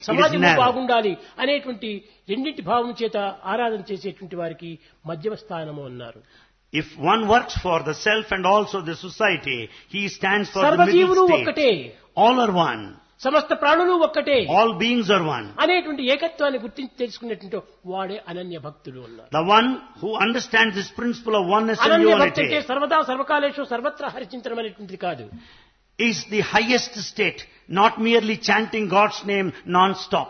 సమాజం narrow. బాగుండాలి అనేటువంటి రెండింటి భావం చేత ఆరాధన చేసేటువంటి వారికి మధ్యమ స్థానము అన్నారు If one works for the self and also the society, he stands for the సర్వజీవులు middle ఒక్కటే state. All are one. సమస్త ప్రాణులు ఒక్కటే All beings are one. అనేటువంటి ఏకత్వాన్ని గుర్తించి తెలుసుకున్నటువంటి వాడే అనన్య భక్తులు ఉన్నారు The one who understands this principle of oneness and Ananya భక్తి అంటే unity సర్వదా సర్వకాలేషు సర్వత్ర హరిచించడం అనేటువంటిది కాదు is the highest state, not merely chanting God's name non-stop.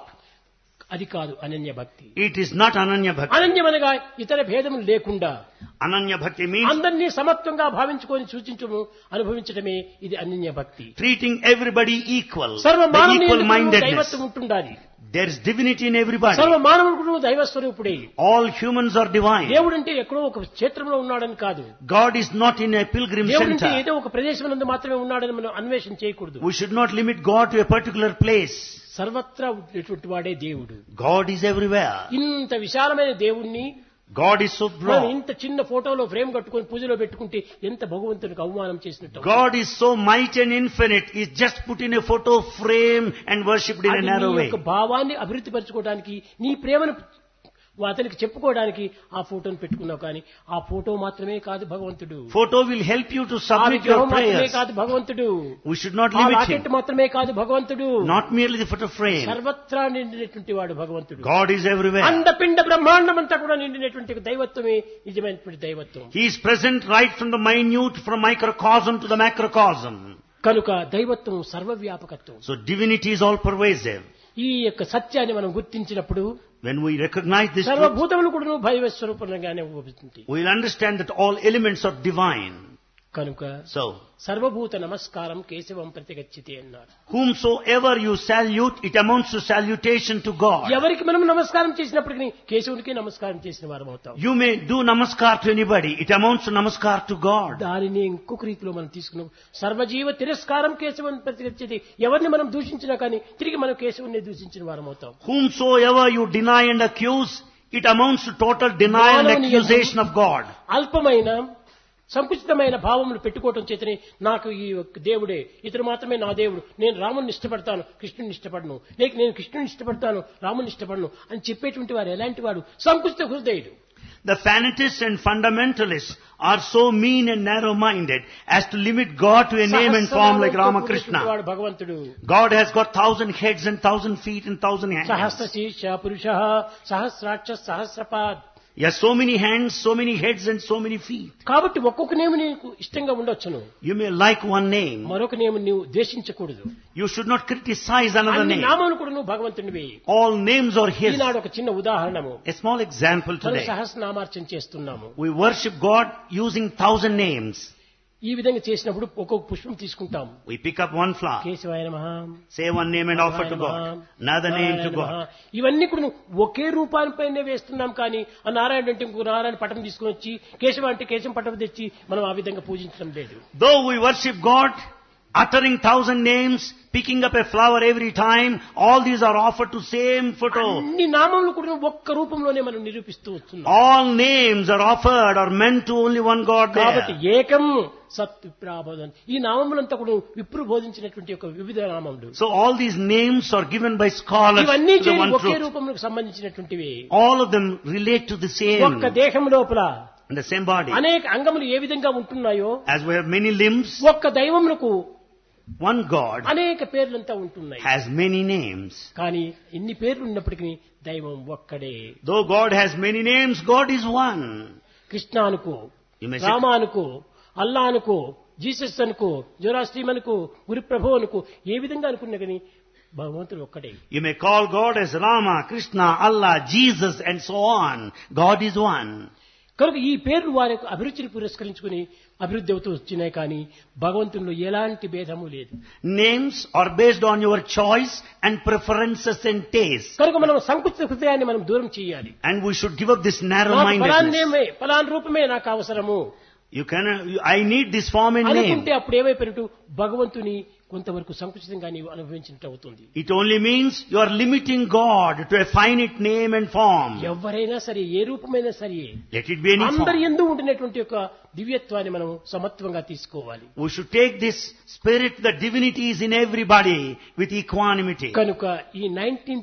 అది కాదు అనన్య భక్తి It is not Ananya Bhakti. అనన్యమనగా ఇతర భేదములు లేకుండా Ananya Bhakti means అందరినీ సమత్వంగా భావించుకొని సూచించము అనుభవించడమే ఇది అనన్య భక్తి treating everybody equal, సర్వ the మానవుని equal ఎందుకు mindedness. దైవత్వం ఉంటుండాలి There is divinity in everybody. సర్వ మానవుడు దైవ స్వరూపుడే All humans are divine. దేవుడు అంటే ఎక్కడో ఒక క్షేత్రంలో ఉన్నాడని కాదు God is not in a pilgrim దేవుడు అంటే center. ఏదో ఒక ప్రదేశం నందు మాత్రమే ఉన్నాడని మనం అన్వేషణ చేయకూడదు We should not limit God to a particular place. సర్వత్రా ఉండేటువంటి వాడే దేవుడు God is everywhere. ఇంత విశాలమైన దేవుణ్ణి God is so మనం broad. ఇంత చిన్న ఫోటోలో ఫ్రేమ్ కట్టుకొని పూజలో పెట్టుకుంటే ఎంత భగవంతునికి అవమానం చేసినట్టు అవుతుంది. God is so mighty and infinite. He's just put in a photo frame and worshipped in a అది నీ narrow way. యొక్క భావాన్ని అభివృద్ధి పరచుకోవడానికి నీ ప్రేమను అతనికి చెప్పుకోవడానికి ఆ ఫోటోను పెట్టుకున్నావు కానీ ఆ ఫోటో మాత్రమే కాదు భగవంతుడు Photo will help you to ఆ submit విగ్రహం your మాత్రమే prayers. కాదు భగవంతుడు We should not a limit locket him. మాత్రమే కాదు భగవంతుడు Not merely the photo frame. సర్వత్రా నిండినటువంటి వాడు భగవంతుడు God is everywhere. అండపిండ బ్రహ్మాండం అంతా కూడా నిండినటువంటి దైవత్వమే నిజమైనటువంటి దైవత్వం He is present right from the minute, from microcosm to the macrocosm. కనుక దైవత్వం సర్వవ్యాపకత్వం So divinity is all pervasive. ఈ యొక్క సత్యాన్ని మనం గుర్తించినప్పుడు When we recognize this truth, సర్వభూతములు కూడా భైవ స్వరూపంగానే ఉపయోగిస్తుంది we'll understand that all elements are divine. కనుక So, సర్వభూత నమస్కారం కేశవం ప్రతిగచ్చితే అన్నారు whomsoever you salute, it amounts to salutation to God. ఎవరికి మనం నమస్కారం చేసినప్పటికీ కేశవునికి నమస్కారం చేసిన వారం అవుతాం You may do namaskar to anybody, it amounts to namaskar to God. దానిని ఇంకొక రీతిలో మనం తీసుకున్నాం సర్వజీవ తిరస్కారం కేశవం ప్రతిగచ్చేది ఎవరిని మనం దూషించినా కానీ తిరిగి మనం కేశవుని దూషించిన వారం అవుతాం Whomsoever you deny and accuse, it amounts to total denial and మానవుని accusation of God. అల్పమైన సంకుచితమైన భావములు పెట్టుకోవటం చేతనే నాకు ఈ ఒక్క దేవుడే ఇతడు మాత్రమే నా దేవుడు నేను రాముని ఇష్టపడతాను కృష్ణుని ఇష్టపడను లేక నేను కృష్ణుని ఇష్టపడతాను రాముని ఇష్టపడను అని చెప్పేటువంటి వారు ఎలాంటి వాడు సంకుచిత హృదయుడు The fanatists and fundamentalists are so mean and narrow-minded as to limit God to a name and form like సహస్రనామంతో Ramakrishna. వాడు భగవంతుడు God has got thousand heads and thousand feet and thousand hands. సహస్ర శీర్ష పురుష సహస్రాక్ష సహస్రపాద్ He has so many hands, so many heads and so many feet. కాబట్టి ఒక్కొక్క నేము నీకు ఇష్టంగా ఉండొచ్చును You may like one name. మరొక నేము నీవు ద్వేషించకూడదు You should not criticize another అన్ని name. నామములు కూడా నువ్వు భగవంతునివి All names are His. ఈనాడు ఒక చిన్న ఉదాహరణము A small example మనం today. సహస్రనామార్చన చేస్తున్నాము We worship God using thousand names. ఈ విధంగా చేసినప్పుడు ఒక్కొక్క పుష్పం తీసుకుంటాం We pick up one flower, కేశవాయ నమః say one name and offer to God. Another name to God. ఇవన్నీ కూడా ఒకే రూపానిపైనే వేస్తున్నాం కానీ ఆ నారాయణ అంటే ఇంకో నారాయణ పటం తీసుకుని వచ్చి కేశవ అంటే కేశం పటం తెచ్చి మనం ఆ విధంగా పూజించడం లేదు Though we worship God, uttering thousand names, picking up a flower every time, all these are offered to same photo. అన్ని నామములు కూడా ఒక్క రూపంలోనే మనం నిరూపిస్తూ వస్తున్నాం All names are offered or meant to only one God కాబట్టి there. ఏకం సత్ విప్రాబోధన్ ఈ నామములంతా కూడా విప్రు బోధించినటువంటి ఒక వివిధ నామములు So all these names are given by scholars ఇవన్నీ to the చేరి one ఒకే truth. రూపములకు సంబంధించినటువంటివి All of them relate to the ఒక్క same, దేహం లోపల in the same body. అనేక అంగములు ఏ విధంగా ఉంటున్నాయో As we have many limbs, ఒక్క దైవమునకు one God అనేక పేర్లంతా ఉంటున్నాయి has many names. కానీ ఎన్ని పేర్లు ఉన్నప్పటికీ దైవం ఒక్కడే Though God has many names, God is one. Krishna అనుకో You may say, రామ అనుకో అల్లా అనుకో జీసస్ అనుకో జోరాస్ట్రీమ్ అనుకో గురుప్రభు అనుకో ఏ విధంగా అనుకున్నా కానీ భగవంతుడు ఒక్కడే you may call God as Rama, Krishna, Allah, Jesus and so on. God is one. కనుక ఈ పేర్లు వారి యొక్క అభిరుచిని పురస్కరించుకుని అభివృద్ధి అవుతూ వచ్చినాయి కానీ భగవంతునిలో ఎలాంటి భేదము లేదు Names are based on your choice and preferences and taste. కనుక మనం సంకుచిత హృదయాన్ని మనం దూరం చేయాలి And we should give up this నాకు ఫలాన్ narrow-mindedness. నేమే ఫలాన్ రూపమే నాకు అవసరము You can, I need this form and అనుకుంటే name. అప్పుడు ఏమైపోయినట్టు భగవంతుని కొంతవరకు సంకుచితంగా నీవు అనుభవించినట్టు అవుతుంది It only means you are limiting God to a finite name and form. ఎవరైనా సరే ఏ రూపమైనా సరే Let it be any అందరి form. ఎందు ఉండినటువంటి యొక్క దివ్యత్వాన్ని మనం సమత్వంగా తీసుకోవాలి We should take this spirit, the divinity is in everybody with equanimity. కనుక ఈ నైన్టీన్